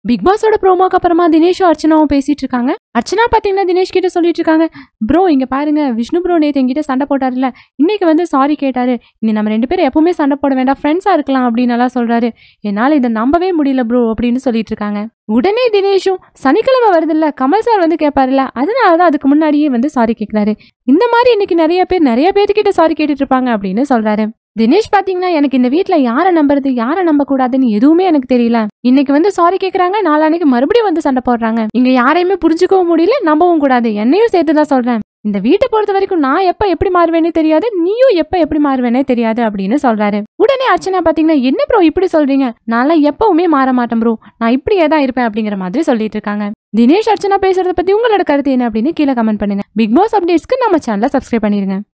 big பாஸோட ப்ரோமோக்கு அப்புறமா தினேஷும் அர்ச்சனாவும் பேசிட்டு இருக்காங்க அர்ச்சனா பாத்தீங்கன்னா தினேஷ் கிட்ட சொல்லிட்டு இருக்காங்க ப்ரோ இங்க பாருங்க விஷ்ணு ப்ரோ நேத்து என்கிட்ட சண்டை போட்டாருல இன்னைக்கு வந்து சாரி கேட்டாரு இனி நம்ம ரெண்டு பேரும் எப்பவுமே சண்டை போட வேண்டாம் ஃப்ரெண்ட்ஸா இருக்கலாம் அப்படின்னு எல்லாம் சொல்றாரு என்னால இதை நம்பவே முடியல ப்ரோ அப்படின்னு சொல்லிட்டு இருக்காங்க உடனே தினேஷும் சனிக்கிழமை வருதுல்ல கமல் சார் வந்து கேட்பாருல அதனாலதான் அதுக்கு முன்னாடியே வந்து சாரி கேட்கிறாரு இந்த மாதிரி இன்னைக்கு நிறைய பேர் நிறைய பேர்கிட்ட சாரி கேட்டுட்டு இருப்பாங்க அப்படின்னு சொல்றாரு தினேஷ் பாத்தீங்கன்னா எனக்கு இந்த வீட்ல யாரை நம்புறது யாரை நம்ப கூடாதுன்னு எதுவுமே எனக்கு தெரியல இன்னைக்கு வந்து சாரி கேக்குறாங்க நாளான்னைக்கு மறுபடியும் வந்து சண்டை போடுறாங்க இங்க யாரையுமே புரிஞ்சுக்கவும் முடியல நம்பவும் கூடாது என்னையும் சேர்த்து தான் சொல்றேன் இந்த வீட்டை பொறுத்த வரைக்கும் நான் எப்ப எப்படி மாறுவேனே தெரியாது நீயும் எப்ப எப்படி மாறுவேனே தெரியாது அப்படின்னு சொல்றாரு உடனே அர்ச்சனா பாத்தீங்கன்னா என்ன ப்ரோ இப்படி சொல்றீங்க நான்லாம் எப்பவுமே மாற மாட்டேன் ப்ரோ நான் இப்படியே தான் இருப்பேன் அப்படிங்கிற மாதிரி சொல்லிட்டு இருக்காங்க தினேஷ் அர்ச்சனா பேசுறத பத்தி உங்களோட கருத்து என்ன அப்படின்னு கீழே கமெண்ட் பண்ணுங்க பிக் பாஸ் அப்டேட்ஸ்க்கு நம்ம சேனலை சப்ஸ்கிரைப் பண்ணிருங்க